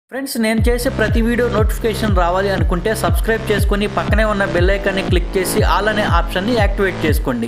friends నేను చేసే ప్రతి వీడియో నోటిఫికేషన్ రావాలి అనుకుంటే సబ్స్క్రైబ్ చేసుకొని పక్కనే ఉన్న బెల్ ఐకాన్ని క్లిక్ చేసి ఆల్ అనే ఆప్షన్ని యాక్టివేట్ చేసుకోండి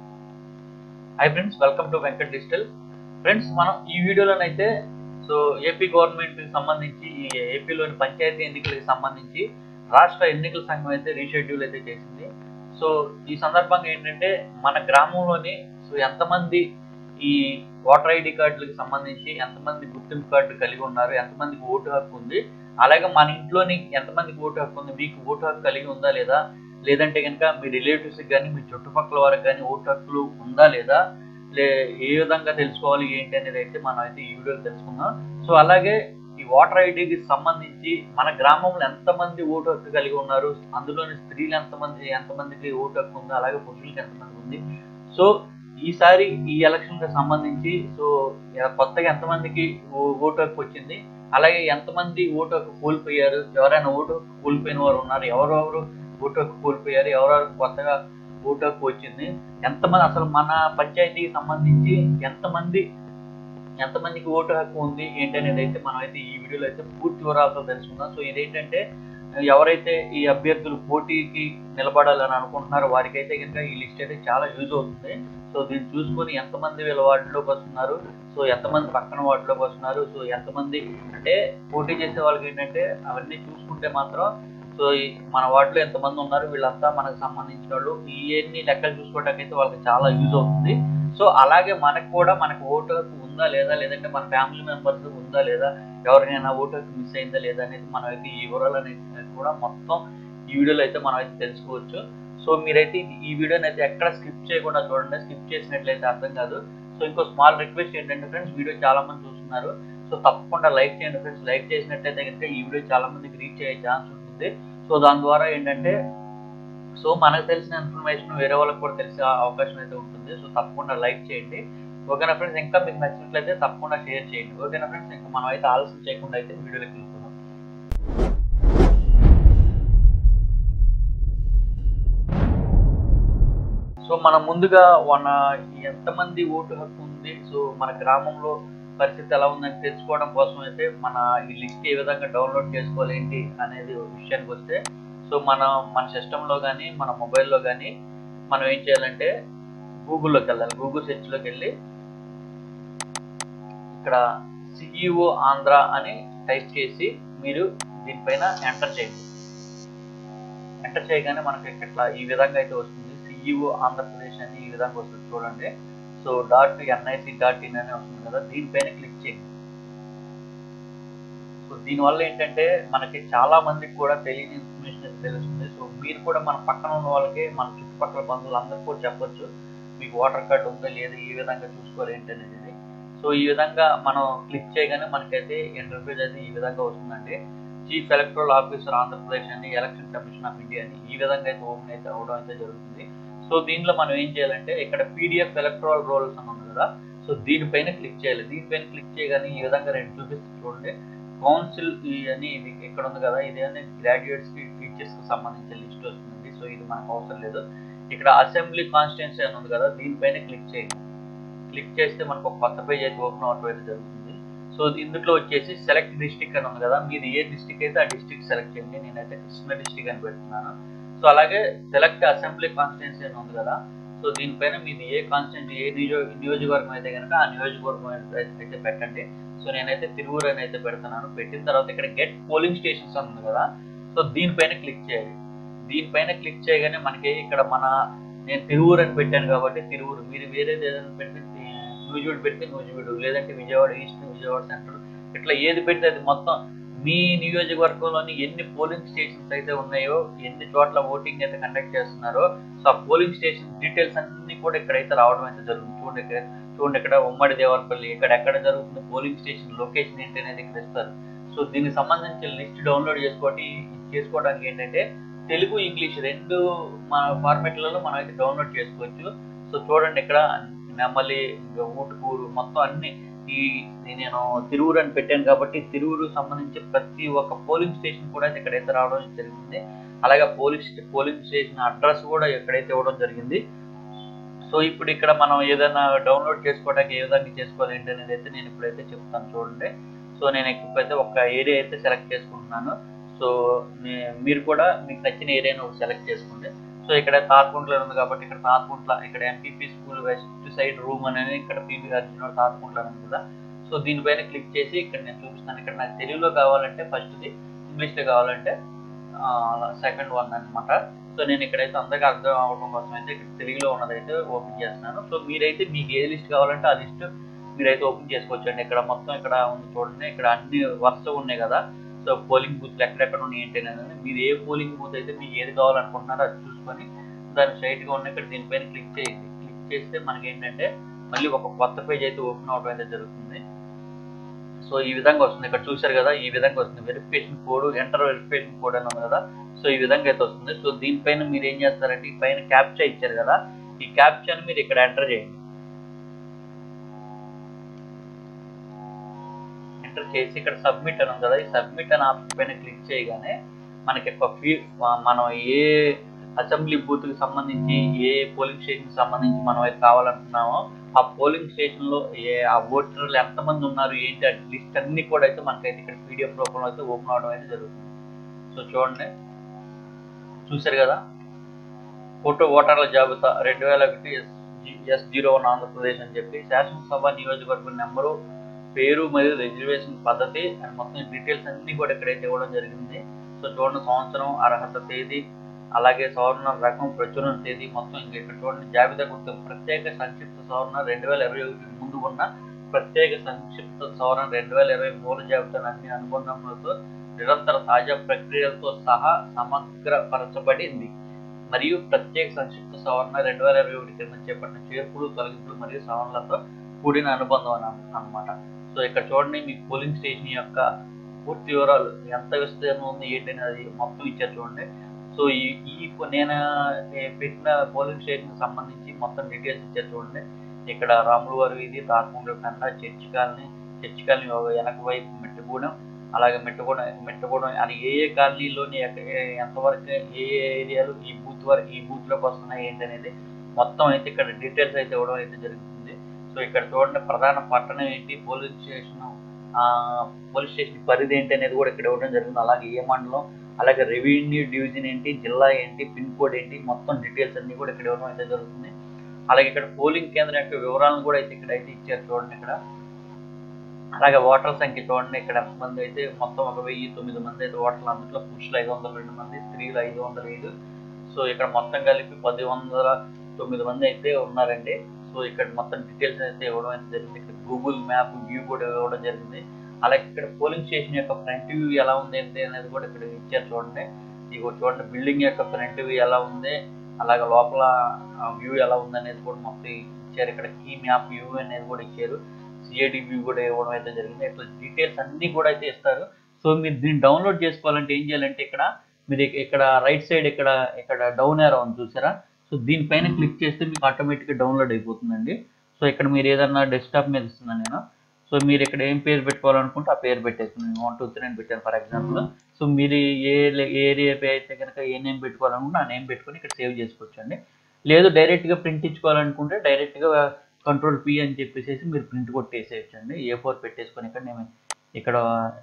hi friends welcome to Venkat digital friends మనం ఈ వీడియోలోనైతే సో ఏపీ గవర్నమెంట్కి సంబంధించి ఈ ఏపీలోని పంచాయతీ ఎన్నికలకు సంబంధించి రాష్ట్ర ఎన్నికల సంఘం అయితే రీషెడ్యూల్ అయితే చేసింది సో ఈ సందర్భంగా ఏంటంటే మన గ్రామంలోని సో ఎంతమంది ఈ ఓటర్ ఐడి కార్డులకు సంబంధించి ఎంతమంది గుర్తింపు కార్డు కలిగి ఉన్నారు ఎంతమందికి ఓటు హక్కు ఉంది అలాగే మన ఇంట్లోని ఎంతమందికి ఓటు హక్కు ఉంది మీకు ఓటు హక్కు కలిగి ఉందా లేదా లేదంటే కనుక మీ రిలేటివ్స్కి కానీ మీ చుట్టుపక్కల వారికి కానీ ఓటు హక్కులు ఉందా లేదా లే ఏ విధంగా తెలుసుకోవాలి ఏంటి అనేది అయితే మనం అయితే ఈ వీడియోలో తెలుసుకుందాం సో అలాగే ఈ ఓటర్ ఐడికి సంబంధించి మన గ్రామంలో ఎంతమంది ఓటు హక్కు కలిగి ఉన్నారు అందులోని స్త్రీలు ఎంతమంది ఎంతమందికి ఓటు హక్కు ఉంది అలాగే పురుషులకి ఎంతమంది ఉంది సో ఈసారి ఈ ఎలక్షన్ కి సంబంధించి సో కొత్తగా ఎంతమందికి ఓ- ఓటు హక్కు వచ్చింది అలాగే ఎంతమంది ఓటు హక్కు కోల్పోయారు ఎవరైనా ఓటు హక్కు కోల్పోయిన వారు ఉన్నారు ఎవరెవరు ఓటు హక్కు కోల్పోయారు ఎవరెవరు కొత్తగా ఓటు హక్కు వచ్చింది ఎంతమంది అసలు మన పంచాయతీకి సంబంధించి ఎంతమంది ఎంతమందికి ఓటు హక్కు ఉంది ఏంటి అనేది అయితే మనం అయితే ఈ వీడియోలో అయితే పూర్తి వివరాలతో తెలుసుకుందాం సో ఇదేంటంటే ఎవరైతే ఈ అభ్యర్థులు పోటీకి నిలబడాలని అనుకుంటున్నారో వారికైతే కనుక ఈ లిస్ట్ అయితే చాలా యూజ్ అవుతుంది సో దీన్ని చూసుకొని ఎంతమంది వీళ్ళ వార్డులోకి వస్తున్నారు సో ఎంతమంది పక్కన వార్డులోకి వస్తున్నారు సో ఎంతమంది అంటే పోటీ చేసే వాళ్ళకి ఏంటంటే అవన్నీ చూసుకుంటే మాత్రం సో ఈ మన వార్డులో ఎంతమంది ఉన్నారు వీళ్ళంతా మనకు సంబంధించిన వాళ్ళు ఇవన్నీ లెక్కలు చూసుకోవడానికి వాళ్ళకి చాలా యూజ్ అవుతుంది సో అలాగే మనకు కూడా మనకు ఓటు హక్కు ఉందా లేదా లేదంటే మన ఫ్యామిలీ మెంబర్స్ ఉందా లేదా ఎవరికైనా ఓటు హక్కు మిస్ అయిందా లేదా అనేది మనం అయితే ఈ వివరాలు అనేది కూడా మొత్తం ఈ వీడియోలో అయితే మనం అయితే తెలుసుకోవచ్చు సో మీరైతే ఇది- ఈ వీడియోని అయితే ఎక్కడ స్కిప్ చేయకుండా చూడండి స్కిప్ చేసినట్లయితే అర్థం కాదు సో ఇంకో స్మాల్ రిక్వెస్ట్ ఏంటంటే ఫ్రెండ్స్ వీడియో చాలా మంది చూస్తున్నారు సో తప్పకుండా లైక్ చేయండి ఫ్రెండ్స్ లైక్ చేసినట్లయితే కనుక ఈ వీడియో చాలా మందికి రీచ్ అయ్యే ఛాన్స్ ఉంటుంది సో దాని ద్వారా ఏంటంటే సో మనకు తెలిసిన ఇన్ఫర్మేషన్ వేరే వాళ్ళకి కూడా తెలిసే అవకాశం అయితే ఉంటుంది సో తప్పకుండా లైక్ చేయండి ఓకేనా ఫ్రెండ్స్ ఇంకా మీకు నచ్చినట్లయితే తప్పకుండా షేర్ చేయండి ఓకేనా ఫ్రెండ్స్ ఇంకా మనం అయితే ఆలస్యం చేయకుండా అయితే వీడియోలోకి వెళ్తున్నాం సో మనం ముందుగా మన ఎంతమంది ఓటు హక్కు ఉంది సో మన గ్రామంలో పరిస్థితి ఎలా ఉందని తెలుసుకోవడం కోసం అయితే మన ఈ లిస్ట్ ఏ విధంగా డౌన్లోడ్ చేసుకోవాలి ఏంటి అనేది విషయానికి వస్తే సో మన మన సిస్టంలో కానీ మన మొబైల్లో కానీ మనం ఏం చేయాలంటే గూగుల్లోకి వెళ్ళాలి గూగుల్ సెర్చ్లోకి వెళ్ళి ఇక్కడ సిఇఓ ఆంధ్ర అని టైప్ చేసి మీరు దీనిపైన ఎంటర్ చేయండి ఎంటర్ చేయగానే మనకి ఇట్లా ఈ విధంగా అయితే వస్తుంది సిఇఓ ఆంధ్రప్రదేశ్ అని ఈ విధంగా వస్తుంది చూడండి so dot NIC dot in అని వస్తుంది కదా దీనిపైన క్లిక్ చేయండి సో దీనివల్ల ఏంటంటే మనకి చాలా మందికి కూడా తెలియని ఇన్ఫర్మేషన్ అయితే తెలుస్తుంది సో మీరు కూడా మన పక్కన ఉన్న వాళ్ళకి మన చుట్టుపక్కల బంధువులందరికీ కూడా చెప్పొచ్చు మీకు ఓటర్ కార్డు ఉందా లేదా ఈ విధంగా చూసుకోవాలి ఏంటి అనేది సో ఈ విధంగా మనం క్లిక్ చేయగానే మనకైతే ఇంటర్ఫేస్ అయితే ఈ విధంగా వస్తుందండి చీఫ్ ఎలక్టరల్ ఆఫీసర్ ఆంధ్రప్రదేశ్ అని ఎలక్షన్ కమిషన్ ఆఫ్ ఇండియా అని ఈ విధంగా అయితే ఓపెన్ అయితే అవడం అయితే జరుగుతుంది సో దీనిలో మనం ఏం చేయాలంటే ఇక్కడ పీడిఎఫ్ ఎలక్ట్రల్ రోల్స్ అని ఉంది కదా సో దీనిపైన క్లిక్ చేయాలి దీనిపైన క్లిక్ చేయగానే ఈ విధంగా రెండు చూపిస్తుంది చూడండి కౌన్సిల్ ఈ అని ఇది ఇక్కడ ఉంది కదా ఇది అనేది గ్రాడ్యుయేట్స్ కి టీచర్స్ కి సంబంధించిన లిస్ట్ వస్తుంది సో ఇది మనకు అవసరం లేదు ఇక్కడ అసెంబ్లీ కాన్స్టిట్యున్సీ అని ఉంది కదా దీనిపైన క్లిక్ చేయండి క్లిక్ చేస్తే మనకు ఒక కొత్త పేజ్ అయితే ఓపెన్ అవడం అయితే జరుగుతుంది సో ఇందులో వచ్చేసి సెలెక్ట్ డిస్టిక్ అని ఉంది కదా మీరు ఏ డిస్టిక్ అయితే ఆ డిస్టిక్ సెలెక్ట్ చేయండి నేనైతే కృష్ణ డిస్టిక్ అని పెడుతున్నాను సో అలాగే సెలెక్ట్ అసెంబ్లీ కాన్స్టిట్యున్సీ అని ఉంది కదా సో దీనిపైన మీది ఏ కాన్స్టిట్యూన్సీ ఏ నియో నియోజకవర్గం అయితే కనుక ఆ నియోజకవర్గం అయితే అయితే పెట్టండి సో నేనైతే తిరువురు అని అయితే పెడుతున్నాను పెట్టిన తర్వాత ఇక్కడ గెట్ పోలింగ్ స్టేషన్స్ అని ఉంది కదా సో దీనిపైన క్లిక్ చేయాలి దీనిపైన క్లిక్ చేయగానే మనకి ఇక్కడ మన నేను తిరువురు అని పెట్టాను కాబట్టి తిరువురు మీరు వేరేది ఏదైనా పెడితే నూజివీడు పెడితే నూజివీడు లేదంటే విజయవాడ ఈస్ట్ విజయవాడ సెంట్రల్ ఇట్లా ఏది పెడితే అది మొత్తం మీ నియోజకవర్గంలోని ఎన్ని పోలింగ్ స్టేషన్స్ అయితే ఉన్నాయో ఎన్ని చోట్ల ఓటింగ్ అయితే కండక్ట్ చేస్తున్నారో సో ఆ పోలింగ్ స్టేషన్ డీటెయిల్స్ అన్ని కూడా ఇక్కడైతే రావడం అయితే జరుగుతుంది చూడండి ఇక్కడ చూడండి ఇక్కడ ఉమ్మడి దేవరపల్లి ఇక్కడ ఎక్కడ జరుగుతుంది పోలింగ్ స్టేషన్ లొకేషన్ ఏంటి అనేది ఇక్కడ ఇస్తారు సో దీనికి సంబంధించిన లిస్ట్ డౌన్లోడ్ చేసుకోవటి చేసుకోవడానికి ఏంటంటే తెలుగు ఇంగ్లీష్ రెండు మన ఫార్మెట్లలో మనం అయితే డౌన్లోడ్ చేసుకోవచ్చు సో చూడండి ఇక్కడ నెమ్మలి ఇంకా ఊటుకూరు మొత్తం అన్ని ఈ ఈ నేను తిరువురు అని పెట్టాను కాబట్టి తిరువురు సంబంధించి ప్రతి ఒక్క పోలింగ్ స్టేషన్ కూడా అయితే ఇక్కడైతే రావడం జరిగింది అలాగే పోలీస్ పోలింగ్ స్టేషన్ అడ్రస్ కూడా ఎక్కడైతే ఇవ్వడం జరిగింది సో ఇప్పుడు ఇక్కడ మనం ఏదైనా డౌన్లోడ్ చేసుకోవడానికి ఏ విధంగా చేసుకోవాలి ఏంటి అనేది అయితే నేను ఇప్పుడైతే చెప్తాను చూడండి సో సో నేను ఇకపోతే ఒక ఏరియా అయితే సెలెక్ట్ చేసుకుంటున్నాను సో నే- మీరు కూడా మీకు నచ్చిన ఏరియాను సెలెక్ట్ చేసుకోండి సో ఇక్కడ తాతకుంట్ల ఉంది కాబట్టి ఇక్కడ తాతకుంట్ల ఇక్కడ MPP school west side room అనేది ఇక్కడ పీబీ అర్జున్ తాతకుంట్ల ఉంది కదా సో దీనిపైన క్లిక్ చేసి ఇక్కడ నేను చూపిస్తాను ఇక్కడ నాకు తెలుగులో కావాలంటే ఫస్ట్ది ఇంగ్లీష్లో కావాలంటే సెకండ్ వన్ అన్నమాట సో నేను ఇక్కడైతే అందరికీ అర్థం అవడం కోసం అయితే ఇక్కడ తెలుగులో ఉన్నదైతే ఓపెన్ చేస్తున్నాను సో మీరైతే మీకు ఏ లిస్ట్ కావాలంటే ఆ లిస్ట్ మీరైతే ఓపెన్ చేసుకోవచ్చు అండి ఇక్కడ మొత్తం ఇక్కడ ఉంది చూడండి ఇక్కడ అన్ని వరుస ఉన్నాయి కదా సో పోలింగ్ బూత్లు ఎక్కడెక్కడ ఉన్నాయి ఏంటి అనేది మీరు ఏ పోలింగ్ బూత్ అయితే మీకు ఏది కావాలనుకుంటున్నారో అది చూసుకొని దాని straight గా ఉన్న ఇక్కడ దీనిపైన క్లిక్ చేయండి క్లిక్ చేస్తే మనకి ఏంటంటే మళ్ళీ ఒక కొత్త పేజ్ అయితే ఓపెన్ అవడం అయితే జరుగుతుంది సో ఈ విధంగా వస్తుంది ఇక్కడ చూశారు కదా ఈ విధంగా వస్తుంది verification code enter verification code అని ఉంది కదా సో ఈ విధంగా అయితే వస్తుంది సో దీనిపైన మీరు ఏం చేస్తారంటే ఈ పైన క్యాప్చా ఇచ్చారు కదా ఈ క్యాప్చాని మీరు ఇక్కడ ఎంటర్ చేయండి ఎంటర్ చేసి ఇక్కడ సబ్మిట్ అని ఉంది కదా ఈ సబ్మిట్ అని ఆప్షన్ పైన క్లిక్ చేయగానే మనకి ఒక ఫీ మనం ఏ అసెంబ్లీ బూత్ కి సంబంధించి ఏ పోలింగ్ స్టేషన్ కి సంబంధించి మనం అయితే కావాలనుకున్నామో ఆ పోలింగ్ స్టేషన్ లో ఏ ఆ ఓటర్లు ఎంతమంది ఉన్నారు ఏంటి ఆ లిస్ట్ అన్ని కూడా అయితే మనకైతే ఇక్కడ పీడిఎఫ్ రూపంలో అయితే ఓపెన్ అవడం అయితే జరుగుతుంది సో చూడండి చూశారు కదా ఫోటో ఓటర్ల జాబితా రెండు వేల ఒకటి ఎస్ జీరో వన్ ఆంధ్రప్రదేశ్ అని చెప్పి శాసనసభ నియోజకవర్గం నెంబరు పేరు మరియు రిజర్వేషన్ పద్ధతి అండ్ మొత్తం డీటెయిల్స్ అన్ని కూడా ఇక్కడైతే ఇవ్వడం జరిగింది సో చూడండి సంవత్సరం అర్హత తేదీ అలాగే సవరణ రకం ప్రచురణ తేదీ మొత్తం ఇంకా ఇక్కడ చూడండి జాబితా గుర్తింపు ప్రత్యేక సంక్షిప్త సవరణ రెండు వేల ఇరవై ఒకటి ముందు ఉన్న ప్రత్యేక సంక్షిప్త సవరణ రెండు వేల ఇరవై మూల జాబితాను అన్ని అనుబంధములతో నిరంతర తాజా ప్రక్రియలతో సహా సమగ్రపరచబడింది మరియు ప్రత్యేక సంక్షిప్త సవరణ రెండు వేల ఇరవై ఒకటి కింద చేపట్టిన చేర్పులు తొలగింపులు మరియు సవరణలతో కూడిన అనుబంధం అని అన్నమాట సో ఇక్కడ చూడండి మీ పోలింగ్ స్టేషన్ యొక్క పూర్తి వివరాలు ఎంత విస్తీర్ణం ఉంది ఏంటి అనేది మొత్తం ఇచ్చారు చూడండి సో ఈ ఈ పో- నేను ఏ పెట్టిన పోలింగ్ స్టేషన్ సంబంధించి మొత్తం డీటెయిల్స్ ఇచ్చారు చూడండి ఇక్కడ రాములు వారి వీధి తాతకుండ్ల కండ చర్చి కాలనీ చర్చి కాలనీ వెనక వైపు మెట్టుగూడెం అలాగే మెట్టుగూడెం మెట్టుగూడెం అది ఏ ఏ కాలనీలోని ఎక్క- ఏ- ఎంతవరకు ఏ ఏ ఏరియాలు ఈ బూత్ వరకు ఈ బూత్ లోకి వస్తున్నాయి ఏంటి అనేది మొత్తం అయితే ఇక్కడ డీటెయిల్స్ అయితే ఇవ్వడం అయితే జరుగుతుంది సో ఇక్కడ చూడండి ప్రధాన పట్టణం ఏంటి పోలీస్ స్టేషన్ పోలీస్ స్టేషన్ పరిధి ఏంటి అనేది కూడా ఇక్కడ ఇవ్వడం జరిగింది అలాగే ఏ మండలం అలాగే రెవెన్యూ డివిజన్ ఏంటి జిల్లా ఏంటి పిన్ కోడ్ ఏంటి మొత్తం డీటెయిల్స్ అన్ని కూడా ఇక్కడ ఇవ్వడం అయితే జరుగుతుంది అలాగే ఇక్కడ పోలింగ్ కేంద్రం యొక్క వివరాలను కూడా అయితే ఇక్కడ అయితే ఇచ్చారు చూడండి ఇక్కడ అలాగే ఓటర్ల సంఖ్య చూడండి ఇక్కడ ఎంతమంది అయితే మొత్తం ఒక వెయ్యి తొమ్మిది మంది అయితే ఓటర్లు అందులో పురుషులు ఐదు వందల రెండు మంది స్త్రీలు ఐదు వందల ఐదు సో ఇక్కడ మొత్తం కలిపి పది వందల తొమ్మిది మంది అయితే ఉన్నారండి సో ఇక్కడ మొత్తం డీటెయిల్స్ అయితే ఇవ్వడం అయితే జరిగింది ఇక్కడ గూగుల్ మ్యాప్ వ్యూ కూడా ఇవ్వడం జరిగింది అలాగే ఇక్కడ పోలింగ్ స్టేషన్ యొక్క ఫ్రంట్ వ్యూ ఎలా ఉంది ఏంటి అనేది కూడా ఇక్కడ ఇచ్చారు చూడండి ఇగో చూడండి బిల్డింగ్ యొక్క ఫ్రంట్ వ్యూ ఎలా ఉంది అలాగే లోపల వ్యూ ఎలా ఉంది అనేది కూడా మొత్తం ఇచ్చారు ఇక్కడ కీ మ్యాప్ వ్యూ అనేది కూడా ఇచ్చారు సిఐడి వ్యూ కూడా ఇవ్వడం అయితే జరిగింది ఇట్లా డీటెయిల్స్ అన్ని కూడా అయితే ఇస్తారు సో మీరు దీన్ని డౌన్లోడ్ చేసుకోవాలంటే ఏం చేయాలంటే ఇక్కడ మీరు ఇక- ఇక్కడ రైట్ సైడ్ ఇక్కడ ఇక్కడ డౌన్ ఏరో ఉంది చూసారా సో దీనిపైన క్లిక్ చేస్తే మీకు ఆటోమేటిక్గా డౌన్లోడ్ అయిపోతుందండి సో ఇక్కడ మీరు ఏదన్నా డెస్క్టాప్ మీద ఇస్తున్నాను నేను సో మీరు ఇక్కడ ఏం పేరు పెట్టుకోవాలనుకుంటే ఆ పేరు పెట్టేస్తున్నాను వన్ టూ త్రీ అని పెట్టాను ఫర్ ఎగ్జాంపుల్ సో మీరు ఏ ఏరియా అయితే కనుక ఏ నేమ్ పెట్టుకోవాలనుకుంటే ఆ నేమ్ పెట్టుకొని ఇక్కడ సేవ్ చేసుకోవచ్చు అండి లేదు డైరెక్ట్గా ప్రింట్ ఇచ్చుకోవాలనుకుంటే డైరెక్ట్గా కంట్రోల్ పి అని చెప్పేసి మీరు ప్రింట్ కొట్టేసేయచ్చు అండి ఏ ఫోర్ పెట్టేసుకొని ఇక్కడ నేను ఇక్కడ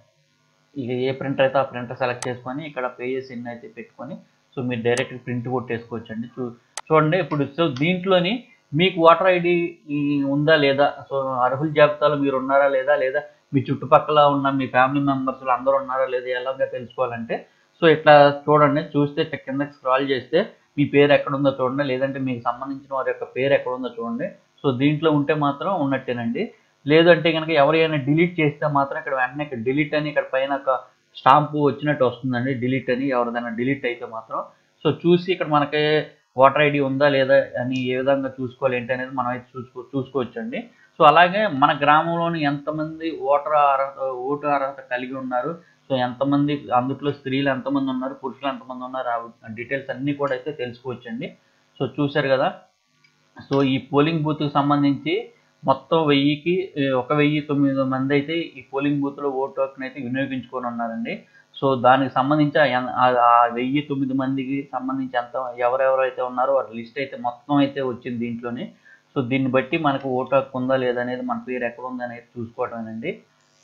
ఇక ఏ ప్రింటర్ అయితే ఆ ప్రింటర్ సెలెక్ట్ చేసుకొని ఇక్కడ పేజెస్ ఎన్ని అయితే పెట్టుకొని సో మీరు డైరెక్ట్ ప్రింట్ కొట్టేసుకోవచ్చు అండి చూ చూడండి ఇప్పుడు సో దీంట్లోని మీకు ఓటర్ ఐడి ఉందా లేదా సో అర్హుల జాబితాలో మీరు ఉన్నారా లేదా లేదా మీ చుట్టుపక్కల ఉన్న మీ ఫ్యామిలీ మెంబర్స్ అందరూ ఉన్నారా లేదా ఎలాగా తెలుసుకోవాలంటే సో ఇట్లా చూడండి చూస్తే ఇట్లా కిందకి స్క్రాల్ చేస్తే మీ పేరు ఎక్కడ ఉందో చూడండి లేదంటే మీకు సంబంధించిన వారి యొక్క పేరు ఎక్కడ ఉందో చూడండి సో దీంట్లో ఉంటే మాత్రం ఉన్నట్టేనండి లేదంటే కనుక ఎవరైనా డిలీట్ చేస్తే మాత్రం ఇక్కడ వెంటనే ఇక్కడ డిలీట్ అని ఇక్కడ పైన ఒక స్టాంపు వచ్చినట్టు వస్తుందండి డిలీట్ అని ఎవరిదైనా డిలీట్ అయితే మాత్రం సో చూసి ఇక్కడ మనకి ఓటర్ ఐడి ఉందా లేదా అని ఏ విధంగా చూసుకోవాలి ఏంటి అనేది మనం అయితే చూసుకో చూసుకోవచ్చండి సో అలాగే మన గ్రామంలోని ఎంతమంది ఓటర్ అర్హత ఓటు అర్హత కలిగి ఉన్నారు సో ఎంతమంది అందులో స్త్రీలు ఎంతమంది ఉన్నారు పురుషులు ఎంతమంది ఉన్నారు ఆ డీటెయిల్స్ అన్నీ కూడా అయితే తెలుసుకోవచ్చండి సో చూశారు కదా సో ఈ పోలింగ్ బూత్కి సంబంధించి మొత్తం వెయ్యికి ఏ, ఒక వెయ్యి తొమ్మిది మంది అయితే ఈ పోలింగ్ బూత్లో ఓటు హక్కుని అయితే వినియోగించుకొని ఉన్నారండి సో దానికి సంబంధించి ఆ ఎన్- ఆ- ఆ వెయ్యి తొమ్మిది మందికి సంబంధించి ఎంత ఎవరెవరైతే ఉన్నారో వారి లిస్ట్ అయితే మొత్తం అయితే వచ్చింది దీంట్లోనే సో దీన్ని బట్టి మనకు ఓటు హక్కు ఉందా లేదా అనేది మన పేరు ఎక్కడ ఉంది అనేది చూసుకోవటమేనండి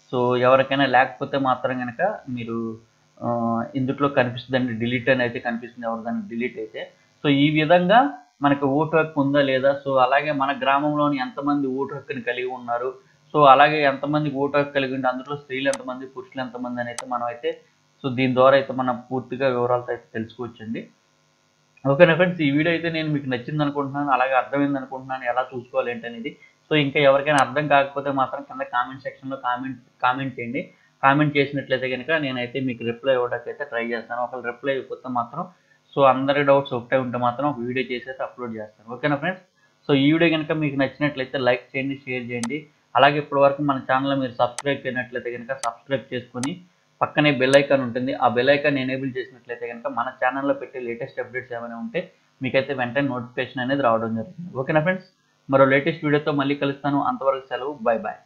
సో ఎవరికైనా లేకపోతే మాత్రం కనుక మీరు ఆ, ఇందులో కనిపిస్తుందండి డిలీట్ అని అయితే కనిపిస్తుంది ఎవరిదైనా డిలీట్ అయితే సో ఈ విధంగా మనకి ఓటు హక్కు ఉందా లేదా సో అలాగే మన గ్రామంలోని ఎంతమంది ఓటు హక్కుని కలిగి ఉన్నారు సో అలాగే ఎంతమందికి ఓటు హక్కు కలిగి ఉంటే అందులో స్త్రీలు ఎంతమంది పురుషులు ఎంతమంది అని అయితే మనం అయితే సో దీని ద్వారా అయితే మనం పూర్తిగా వివరాలతో అయితే తెలుసుకోవచ్చండి ఓకేనా ఫ్రెండ్స్ ఈ వీడియో అయితే నేను మీకు నచ్చింది అనుకుంటున్నాను అలాగే అర్థమైంది అనుకుంటున్నాను ఎలా చూసుకోవాలి ఏంటనేది సో ఇంకా ఎవరికైనా అర్థం కాకపోతే మాత్రం కింద కామెంట్ సెక్షన్లో కామెంట్ కామెంట్ చేయండి కామెంట్ చేసినట్లయితే కనుక నేనైతే మీకు రిప్లై ఇవ్వడానికి అయితే ట్రై చేస్తాను ఒకవేళ రిప్లై ఇవ్వకపోతే మాత్రం సో అందరి డౌట్స్ ఒకటే ఉంటే మాత్రం ఒక వీడియో చేసి అయితే అప్లోడ్ చేస్తాను ఓకేనా ఫ్రెండ్స్ సో ఈ వీడియో కనుక మీకు నచ్చినట్లయితే లైక్ చేయండి షేర్ చేయండి అలాగే ఇప్పటివరకు మన ఛానల్ మీరు సబ్స్క్రైబ్ చేయనట్లయితే కనుక సబ్స్క్రైబ్ చేసుకొని పక్కనే బెల్ ఐకాన్ ఉంటుంది ఆ బెల్ ఐకాన్ ఎనేబుల్ చేసినట్లయితే కనుక మన ఛానల్లో పెట్టే లేటెస్ట్ అప్డేట్స్ ఏమైనా ఉంటే మీకైతే వెంటనే నోటిఫికేషన్ అనేది రావడం జరుగుతుంది ఓకేనా ఫ్రెండ్స్ మరో లేటెస్ట్ వీడియోతో మళ్ళీ కలుస్తాను అంతవరకు సెలవు బాయ్ బాయ్